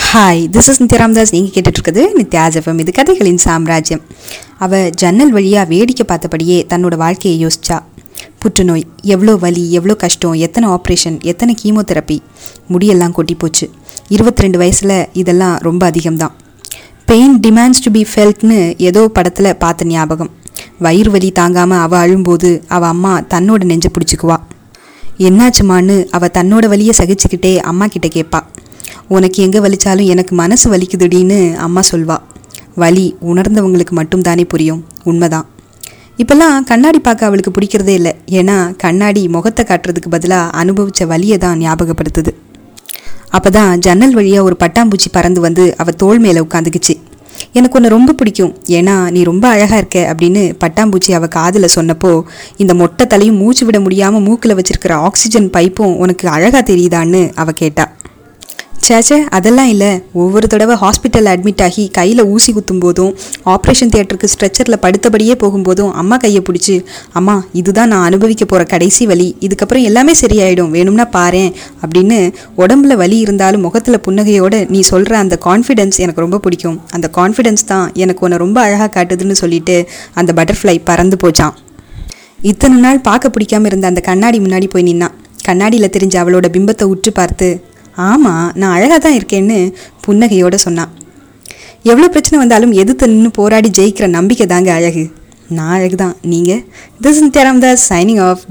hi this is Nithya Ramdas நீங்கள் கேட்டுட்ருக்குது நித்யா ஜெஃபம் இது கதைகளின் சாம்ராஜ்யம் அவள் ஜன்னல் வழியாக வேடிக்கை பார்த்தபடியே தன்னோட வாழ்க்கையை யோசிச்சா புற்றுநோய் எவ்வளோ வலி எவ்வளோ கஷ்டம் எத்தனை ஆப்ரேஷன் எத்தனை கீமோதெரப்பி முடியெல்லாம் கொட்டி போச்சு இருபத்தி ரெண்டு வயசில் இதெல்லாம் ரொம்ப அதிகம்தான் பெயின் டிமாண்ட்ஸ் டு பி ஃபெல்ட்னு ஏதோ படத்தில் பார்த்த ஞாபகம் வயிறு வலி தாங்காமல் அவள் அழும்போது அவள் அம்மா தன்னோட நெஞ்சை பிடிச்சிக்குவா என்னாச்சுமான்னு அவள் தன்னோட வலியை சகிச்சுக்கிட்டே அம்மா கிட்ட கேட்பா உனக்கு எங்கே வலிச்சாலும் எனக்கு மனசு வலிக்குதுடின்னு அம்மா சொல்வா வலி உணர்ந்தவங்களுக்கு மட்டும்தானே புரியும் உண்மைதான் இப்போல்லாம் கண்ணாடி பார்க்க அவளுக்கு பிடிக்கிறதே இல்லை ஏன்னா கண்ணாடி முகத்தை காட்டுறதுக்கு பதிலாக அனுபவித்த வலியை தான் ஞாபகப்படுத்துது அப்போ தான் ஜன்னல் வழியாக ஒரு பட்டாம்பூச்சி பறந்து வந்து அவள் தோள் மேலே உட்காந்துக்குச்சு எனக்கு உன்னை ரொம்ப பிடிக்கும் ஏன்னா நீ ரொம்ப அழகாக இருக்க அப்படின்னு பட்டாம்பூச்சி அவள் காதில் சொன்னப்போ இந்த மொட்டை தலையும் மூச்சு விட முடியாமல் மூக்கில் வச்சிருக்கிற ஆக்சிஜன் பைப்பும் உனக்கு அழகாக தெரியுதான்னு அவள் கேட்டா சேச்சே அதெல்லாம் இல்லை ஒவ்வொரு தடவை ஹாஸ்பிட்டலில் அட்மிட் ஆகி கையில் ஊசி குத்தும் போதும் ஆப்ரேஷன் தியேட்டருக்கு ஸ்ட்ரெச்சரில் படுத்தபடியே போகும்போதும் அம்மா கையை பிடிச்சி அம்மா இதுதான் நான் அனுபவிக்க போகிற கடைசி வலி இதுக்கப்புறம் எல்லாமே சரியாயிடும் வேணும்னா பாரேன் அப்படின்னு உடம்புல வலி இருந்தாலும் முகத்தில் புன்னகையோட நீ சொல்கிற அந்த கான்ஃபிடென்ஸ் எனக்கு ரொம்ப பிடிக்கும் அந்த கான்ஃபிடென்ஸ் தான் எனக்கு உன்னை ரொம்ப அழகாக காட்டுதுன்னு சொல்லிட்டு அந்த பட்டர்ஃப்ளை பறந்து போச்சான் இத்தனை நாள் பார்க்க பிடிக்காம இருந்த அந்த கண்ணாடி முன்னாடி போய் நின்னான் கண்ணாடியில் தெரிஞ்ச அவளோட பிம்பத்தை உற்று பார்த்து ஆமாம் நான் அழகாக தான் இருக்கேன்னு புன்னகையோட சொன்னான் எவ்வளோ பிரச்சனை வந்தாலும் எதிர்த்து நின்று போராடி ஜெயிக்கிற நம்பிக்கை தாங்க அழகு நான் அழகு தான் நீங்கள் திஸ் இன் தேராம் தாஸ் சைனிங் ஆஃப்